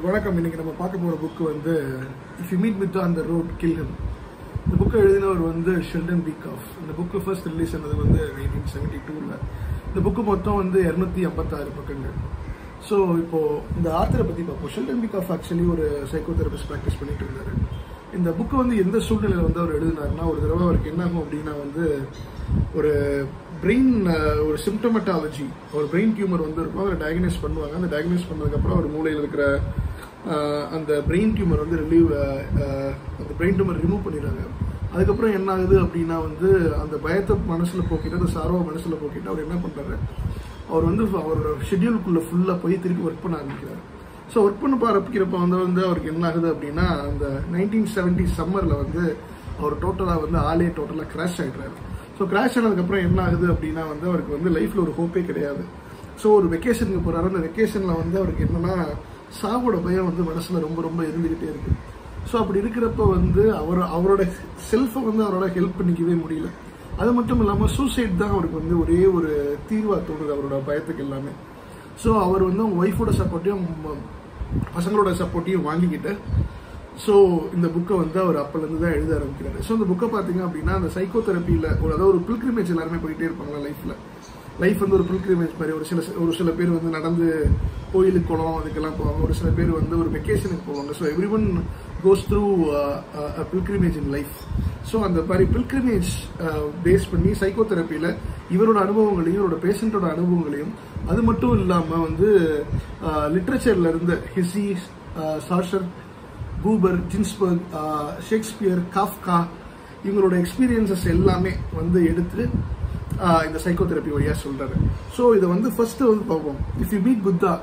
வணக்கம் இன்னைக்கு நம்ம பார்க்க போகிற புக்கு வந்து if you meet with on the road kill him இந்த புக்கை எழுதினவர் வந்து ஷெல்டன் பீகாஃப் இந்த புக்கு ஃபர்ஸ்ட் ரிலீஸ் ஆனது வந்து நைன்டீன் செவன்டி டூவில் இந்த புக்கு மொத்தம் வந்து இரநூத்தி ஐம்பத்தாறு பக்கங்கள் ஸோ இப்போ இந்த ஆத்தரை பற்றி பார்ப்போம் ஷெல்டன் பீகாஃப் ஆக்சுவலி ஒரு சைக்கோ தெரபிஸ்ட் ப்ராக்டிஸ் பண்ணிட்டு இருந்தாரு இந்த புக்கு வந்து எந்த சூழ்நிலையில் வந்து அவர் எழுதினாருன்னா ஒரு தடவை அவருக்கு என்ன ஆகும் அப்படின்னா வந்து ஒரு பிரெயின் ஒரு சிம்டமட்டாலஜி ஒரு பிரெயின் டியூமர் வந்து இருக்கும் அதை டயக்னைஸ் பண்ணுவாங்க அந்த டயக்னைஸ் பண்ணதுக்கப்புறம் அவர் மூளையில் இருக்கிற அஹ், அந்த பிரெயின் டியூமர் வந்து ரிலீவ் அந்த பிரெயின் டியூமர் ரிமூவ் பண்ணிடுறாங்க அதுக்கப்புறம் என்ன ஆகுது அப்படின்னா வந்து அந்த பயத்தை மனசில் போக்கிட்டு அந்த சார்வை மனசில் போக்கிட்டு அவர் என்ன பண்ணுறாரு அவர் வந்து அவரோட ஷெட்யூலுக்குள்ளே ஃபுல்லாக போய் திருப்பி ஒர்க் பண்ண ஆரம்பிக்கிறார் ஸோ ஒர்க் பண்ண ஆரம்பிக்கிறப்ப வந்து வந்து அவருக்கு என்ன ஆகுது அப்படின்னா அந்த நைன்டீன் செவன்டி சம்மரில் வந்து அவர் டோட்டலாக வந்து ஆளே டோட்டலாக கிராஷ் ஆகிடுறாரு ஸோ கிராஷ் ஆனதுக்கப்புறம் என்ன ஆகுது அப்படின்னா வந்து அவருக்கு வந்து லைஃப்பில் ஒரு ஹோப்பே கிடையாது ஸோ ஒரு வெக்கேஷனுக்கு போகிறாரு அந்த வெக்கேஷனில் வந்து அவருக்கு என்னன்னா சாவோட பயம் வந்து மனசில் ரொம்ப ரொம்ப இருந்துக்கிட்டே இருக்கு ஸோ அப்படி இருக்கிறப்ப வந்து அவர் அவரோட செல்ஃபை வந்து அவரோட ஹெல்ப் பண்ணிக்கவே முடியல அது மட்டும் இல்லாமல் சூசைட் தான் அவருக்கு வந்து ஒரே ஒரு தீர்வாக தோணுது அவரோட பயத்துக்கு எல்லாமே ஸோ அவர் வந்து அவங்க ஒய்ஃபோட சப்போர்ட்டையும் பசங்களோட சப்போர்ட்டையும் வாங்கிக்கிட்டு ஸோ இந்த புக்கை வந்து அவர் அப்போலேருந்து தான் எழுத ஆரம்பிக்கிறாரு ஸோ இந்த புக்கை பார்த்தீங்க அப்படின்னா அந்த சைக்கோ தெரப்பியில் ஒரு அதாவது ஒரு பில்கிரிமேஜ் எல்லாருமே போயிட்டே இருப்பாங்களா லைஃப்பில் லைஃப் வந்து ஒரு பில்கிரிமேஜ் மாதிரி ஒரு சில ஒரு சில பேர் வந்து நடந்து கோயிலுக்கு போகலாம் அதுக்கெல்லாம் போவாங்க ஒரு சில பேர் வந்து ஒரு வெக்கேஷனுக்கு போவாங்க so every one goes through pilgrimage in life so அந்த மாதிரி பில்கிரிமேஜ் பேஸ் பண்ணி சைக்கோ தெரப்பியில் இவரோட அனுபவங்களையும் இவரோட பேஷண்ட்டோட அனுபவங்களையும் அது மட்டும் இல்லாமல் வந்து லிட்ரேச்சரில் இருந்த Hesse Chaucer Buber Ginsberg Shakespeare Kafka இவங்களோட எக்ஸ்பீரியன்சஸ் எல்லாமே வந்து எடுத்து ஆஹ் இந்த சைக்கோ தெரப்பி வழியாக சொல்றாரு ஸோ இதை வந்து ஃபர்ஸ்ட் வந்து பார்ப்போம் if you meet Buddha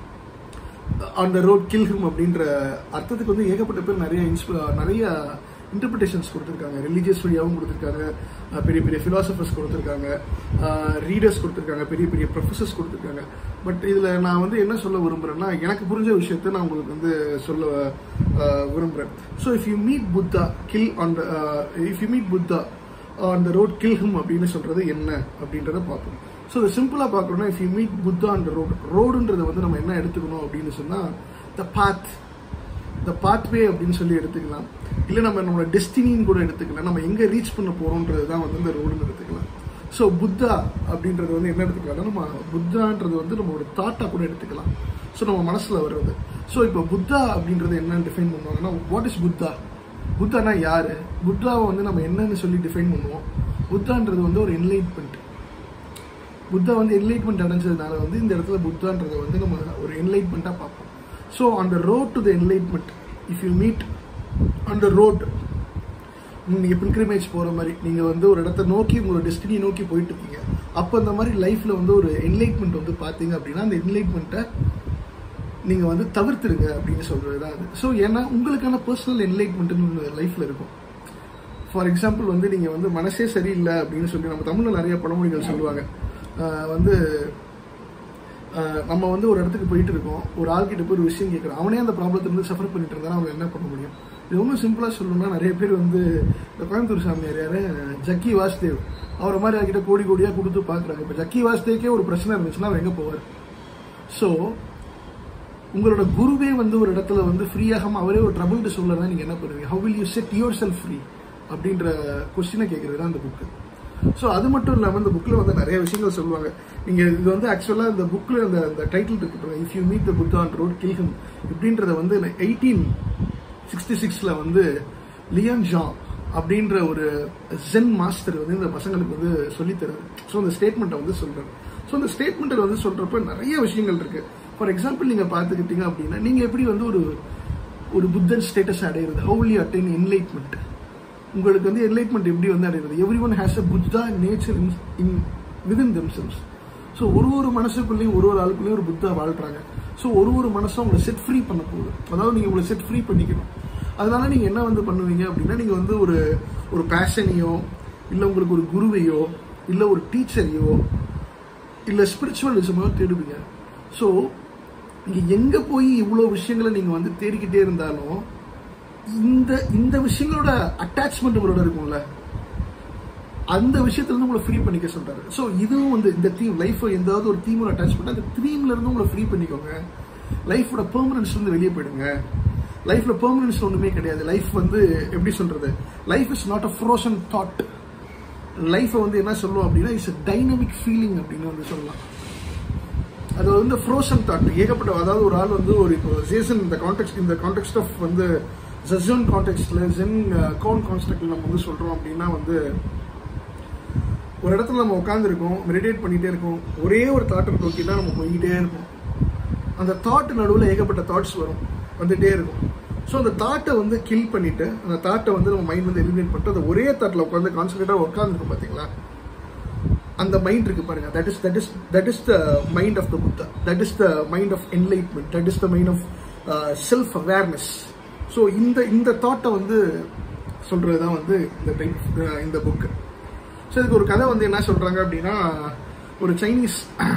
on the road kill him அப்படின்ற அர்த்தத்துக்கு வந்து ஏகப்பட்ட பேர் நிறைய இன்ஸ்ப நிறைய இன்டர்பிரிட்டேஷன்ஸ் கொடுத்துருக்காங்க ரிலீஜியஸ் வழியாகவும் கொடுத்துருக்காங்க அஹ் பெரிய பெரிய ஃபிலாசபர்ஸ் கொடுத்துருக்காங்க ரீடர்ஸ் கொடுத்துருக்காங்க பெரிய பெரிய ப்ரொஃபஸர்ஸ் கொடுத்துருக்காங்க பட் இதில் நான் வந்து என்ன சொல்ல விரும்புகிறேன்னா எனக்கு புரிஞ்ச விஷயத்த நான் உங்களுக்கு வந்து சொல்ல அஹ், விரும்புகிறேன் so if you meet Buddha kill on the if you meet Buddha on the road kill him அப்படின்னு சொல்றது என்ன அப்படின்றத பார்ப்போம் ஸோ இதை சிம்பிளாக பார்க்கணும்னா if you meet Buddha on the road ரோடுன்றதை வந்து நம்ம என்ன எடுத்துக்கணும் அப்படின்னு சொன்னால் த பாத் த பாத்வே அப்படின்னு சொல்லி எடுத்துக்கலாம் இல்லை நம்ம நம்மளோட டெஸ்டினின்னு கூட எடுத்துக்கலாம் நம்ம எங்கே ரீச் பண்ண போகிறோன்றது தான் வந்து இந்த ரோடுன்னு எடுத்துக்கலாம் ஸோ புத்தா அப்படின்றது வந்து என்ன எடுத்துக்கலாம்னா நம்ம புத்தான்றது வந்து நம்மளோட தாட்டாக கூட எடுத்துக்கலாம் ஸோ நம்ம மனசில் வர்றது ஸோ இப்போ புத்தா அப்படின்றது என்னன்னு டிஃபைன் பண்ணுவாங்கன்னா வாட் இஸ் புத்தா புத்தானா யாரு புத்தாவை வந்து நம்ம என்னன்னு சொல்லி டிஃபைன் பண்ணுவோம் புத்தான்றது வந்து ஒரு என்லைட்மெண்ட் புத்தா வந்து என்லைட்மெண்ட் அடைஞ்சதுனால வந்து இந்த இடத்துல புத்தான்றதை வந்து நம்ம ஒரு என்லைட்மெண்ட்டாக பார்ப்போம் so on the road to the enlightenment if you meet on the road நீங்கள் பில்கிரிமேஜ் போகிற மாதிரி நீங்கள் வந்து ஒரு இடத்த நோக்கி உங்களோட டெஸ்டினியை நோக்கி போயிட்டு இருக்கீங்க அப்போ அந்த மாதிரி லைஃப்பில் வந்து ஒரு என்லைட்மெண்ட் வந்து பார்த்தீங்க அப்படின்னா அந்த என்லைட்மெண்ட்டை நீங்கள் வந்து தவிர்த்துருங்க அப்படின்னு சொல்கிறது தான் அது ஸோ ஏன்னா உங்களுக்கான பர்சனல் என்லைட்மெண்ட்டுன்னு லைஃப்பில் இருக்கும் ஃபார் எக்ஸாம்பிள் வந்து நீங்கள் வந்து மனசே சரியில்லை அப்படின்னு சொல்லி நம்ம தமிழில் நிறைய பழமொழிகள் சொல்லுவாங்க ஆஹ் வந்து ஆஹ் நம்ம வந்து ஒரு இடத்துக்கு போயிட்டு இருக்கோம் ஒரு ஆள்கிட்ட போய் ஒரு விஷயம் கேட்குறோம் அவனே அந்த ப்ராப்ளத்தை வந்து சஃபர் பண்ணிட்டு இருந்தா அவன் என்ன பண்ண முடியும் இது ஒன்றும் சிம்பிளாக சொல்லணும்னா நிறைய பேர் வந்து இந்த கோயம்புத்தூர் சாமியார் யாரு ஜக்கி வாசுதேவ் அவரை மாதிரி அவர்கிட்ட கோடி கோடியாக கொடுத்து பார்க்குறாங்க இப்போ ஜக்கி வாசுதேவ்க்கே ஒரு பிரச்சனை இருந்துச்சுன்னா அவர் எங்கே போவார் ஸோ உங்களோட குருவே வந்து ஒரு இடத்துல வந்து ஃப்ரீயாகாம அவரே ஒரு ட்ரபிள்ட்டு சொல்லலாம் நீங்க என்ன பண்ணுவீங்க how will you set yourself free அப்படின்ற கொஸ்டினை கேட்கறது தான் அந்த புக்கு ஸோ அது மட்டும் இல்லாமல் இந்த புக்கில் வந்து நிறைய விஷயங்கள் சொல்லுவாங்க நீங்கள் இது வந்து ஆக்சுவலாக இந்த புக்கில் அந்த அந்த டைட்டில் இருக்கு if you meet the Buddha on road kill him இப்படின்றத வந்து எயிட்டீன் சிக்ஸ்டி சிக்ஸில் வந்து லியான் ஜான் அப்படின்ற ஒரு ஜென் மாஸ்டர் வந்து இந்த பசங்களுக்கு வந்து சொல்லித்தராரு ஸோ அந்த ஸ்டேட்மெண்ட்டை வந்து சொல்றாரு ஸோ அந்த ஸ்டேட்மெண்ட்டை வந்து சொல்றப்ப நிறைய விஷயங்கள் இருக்கு ஃபார் எக்ஸாம்பிள் நீங்க பார்த்துக்கிட்டீங்க அப்படின்னா நீங்க எப்படி வந்து ஒரு ஒரு புத்தன் ஸ்டேட்டஸ் அடையிறது how will you attain enlightenment உங்களுக்கு வந்து என்லைட்மெண்ட் எப்படி வந்து அடையிறது every one has a Buddha nature in in within themselves so ஒரு ஒரு மனசுக்குள்ளேயும் ஒரு ஒரு ஆளுக்குள்ளேயும் ஒரு புத்தா வாழ்றாங்க ஸோ ஒரு ஒரு மனசும் உங்களை செட் ஃப்ரீ பண்ண போகுது அதாவது நீங்க உங்களை செட் ஃப்ரீ பண்ணிக்கணும் அதனால நீங்க என்ன வந்து பண்ணுவீங்க அப்படின்னா நீங்க வந்து ஒரு ஒரு பேஷனையோ இல்லை உங்களுக்கு ஒரு குருவையோ இல்லை ஒரு டீச்சரையோ இல்லை ஸ்பிரிச்சுவலிசமோ தேடுவீங்க ஸோ நீங்கள் எங்கே போய் இவ்வளோ விஷயங்களை நீங்கள் வந்து தேடிக்கிட்டே இருந்தாலும் இந்த இந்த விஷயங்களோட அட்டாச்மெண்ட் உங்களோட இருக்கும்ல அந்த விஷயத்துல இருந்து உங்களை ஃப்ரீ பண்ணிக்க சொல்றாரு ஸோ இதுவும் வந்து இந்த தீம் லைஃப் எந்தாவது ஒரு தீமோட அட்டாச் பண்ணா அந்த தீம்ல இருந்து உங்களை ஃப்ரீ பண்ணிக்கோங்க லைஃபோட பெர்மனன்ஸ் வந்து வெளியே போயிடுங்க லைஃப்ல பெர்மனன்ஸ் ஒண்ணுமே கிடையாது லைஃப் வந்து எப்படி சொல்றது life is not a frozen thought லைஃப்பை வந்து என்ன சொல்லுவோம் அப்படின்னா இட்ஸ் டைனமிக் ஃபீலிங் அப்படின்னு வந்து சொல்லலாம் அது வந்து ஃப்ரோசன் தாட் ஏகப்பட்ட அதாவது ஒரு ஆள் வந்து ஒரு இப்போ ஜேசன் இந்த கான்டெக்ட் இந்த கான்டெக்ட் ஆஃப் வந்து ஜெசன் கான்டெக்ட்ல ஜென் கோன் கான்ஸ்ட்ரக்ட்ல நம்ம வந்து சொல்றோம் அப்படின்னா வந்து ஒரு இடத்துல நம்ம உட்காந்துருக்கோம் மெடிடேட் பண்ணிட்டே இருக்கோம் ஒரே ஒரு தாட்டை நோக்கி தான் நம்ம போய்கிட்டே இருப்போம் அந்த தாட் நடுவில் ஏகப்பட்ட தாட்ஸ் வரும் வந்துட்டே இருக்கும் ஸோ அந்த தாட்டை வந்து கில் பண்ணிட்டு அந்த தாட்டை வந்து நம்ம மைண்ட் வந்து எலிமினேட் பண்ணிட்டு அந்த ஒரே தாட்டில் உட்காந்து கான்சன்ட்ரேட்டாக உட்காந்துருக்கும் பார்த்தீங்களா அந்த மைண்ட் இருக்கு பாருங்க that is that is that is the mind of the Buddha that is the mind of enlightenment that is the mind of self awareness so இந்த இந்த தாட்டை வந்து சொல்றது தான் வந்து இந்த டைப் இந்த புக்கு ஸோ இதுக்கு ஒரு கதை வந்து என்ன சொல்றாங்க அப்படின்னா ஒரு சைனீஸ்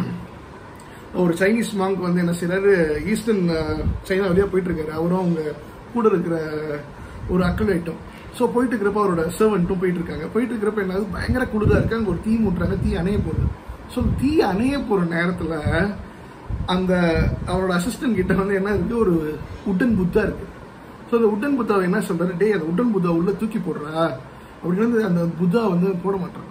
ஒரு சைனீஸ் மாங்க் வந்து என்ன செய்யறாரு ஈஸ்டர்ன் சைனா வழியா போயிட்டு இருக்காரு அவரும் அவங்க கூட இருக்கிற ஒரு அக்கல் ஐட்டம் ஸோ போயிட்டு இருக்கிறப்ப அவரோட சர்வெண்ட்டும் போயிட்டு இருக்காங்க போயிட்டு இருக்கிறப்ப என்ன ஆகுது பயங்கர குளிரா இருக்கு அங்கே ஒரு தீ மூட்டுறாங்க தீ அணைய போகுது ஸோ தீ அணைய போற நேரத்தில் அந்த அவரோட அசிஸ்டன்ட் கிட்ட வந்து என்ன இருக்கு ஒரு உட்டன் புத்தா இருக்கு ஸோ அந்த உட்டன் புத்தாவை என்ன சொல்றாரு டே அந்த உட்டன் புத்தா உள்ள தூக்கி போடுறா அப்படின்னு வந்து அந்த புத்தா வந்து போட மாட்டாங்க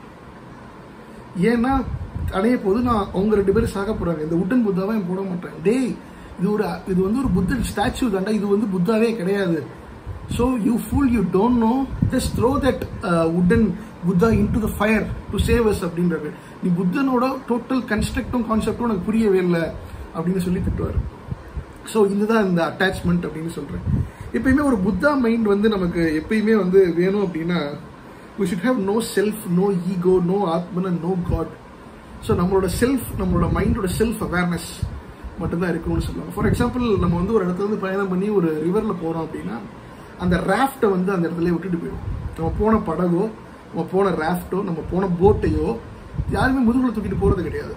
ஏன்னா அடைய போது நான் அவங்க ரெண்டு பேரும் சாக போறாங்க இந்த உட்டன் புத்தாவை நான் போட மாட்டேன் டேய் இது ஒரு இது வந்து ஒரு புத்தன் ஸ்டாச்சு தாண்டா இது வந்து புத்தாவே கிடையாது so you fool you don't know just throw that wooden Buddha into the fire to save us அப்படின்றது நீ புத்தனோட டோட்டல் கன்ஸ்ட்ரக்டும் கான்செப்டும் எனக்கு புரியவே இல்லை அப்படின்னு சொல்லி திட்டுவார் ஸோ இதுதான் இந்த அட்டாச்மெண்ட் அப்படின்னு சொல்றேன் எப்பயுமே ஒரு புத்தா மைண்ட் வந்து நமக்கு எப்பயுமே வந்து வேணும் அப்படின்னா we should have no self no ego no atman and no god so நம்மளோட செல்ஃப் நம்மளோட மைண்டோட செல்ஃப் அவேர்னஸ் மட்டும்தான் இருக்கணும்னு சொல்லுவாங்க ஃபார் எக்ஸாம்பிள் நம்ம வந்து ஒரு இடத்துல இருந்து பயணம் பண்ணி ஒரு ரிவரில் போகிறோம் அப்படின்னா அந்த ராஃப்டை வந்து அந்த இடத்துல விட்டுட்டு போயிடும் நம்ம போன படகோ நம்ம போன ராஃப்டோ நம்ம போன போட்டையோ யாருமே முதுகுல தூக்கிட்டு போகிறது கிடையாது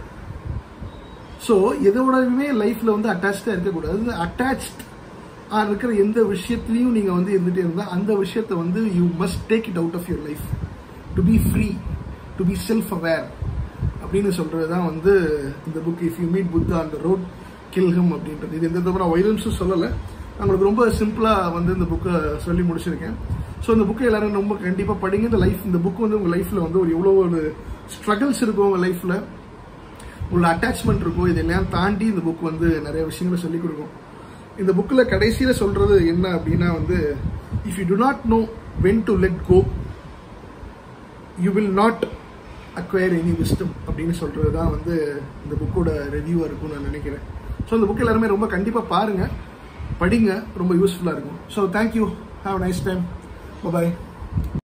ஸோ எதோடவுமே லைஃப்பில் வந்து அட்டாச்சாக இருக்கக்கூடாது அட்டாச்ட் இருக்கிற எந்த விஷயத்துலையும் நீங்கள் வந்து இருந்துகிட்டே இருந்தால் அந்த விஷயத்தை வந்து you must take it out of your life to be free to be self aware அப்படின்னு சொல்றது தான் வந்து இந்த book if you meet Buddha அந்த ரோட் கில்ஹம் அப்படின்றது இது எந்த விதமான நான் வைலன்ஸும் சொல்லலை உங்களுக்கு ரொம்ப சிம்பிளாக வந்து இந்த புக்கை சொல்லி முடிச்சிருக்கேன் ஸோ இந்த புக்கை எல்லாரும் ரொம்ப கண்டிப்பாக படிங்க இந்த லைஃப் இந்த புக் வந்து உங்கள் லைஃப்பில் வந்து ஒரு எவ்வளோ ஒரு ஸ்ட்ரகிள்ஸ் இருக்கும் உங்கள் லைஃப்பில் உள்ள அட்டாச்மெண்ட் இருக்கும் இதெல்லாம் தாண்டி இந்த புக் வந்து நிறைய விஷயங்களை சொல்லிக் கொடுக்கும் இந்த புக்கில் கடைசியில் சொல்றது என்ன அப்படின்னா வந்து if you do not know when to let go you will not acquire any wisdom அப்படின்னு சொல்றது தான் வந்து இந்த புக்கோட ரிவ்யூவாக இருக்கும்னு நான் நினைக்கிறேன் ஸோ இந்த புக் எல்லாருமே ரொம்ப கண்டிப்பாக பாருங்க படிங்க ரொம்ப யூஸ்ஃபுல்லாக இருக்கும் so thank you have nice time bye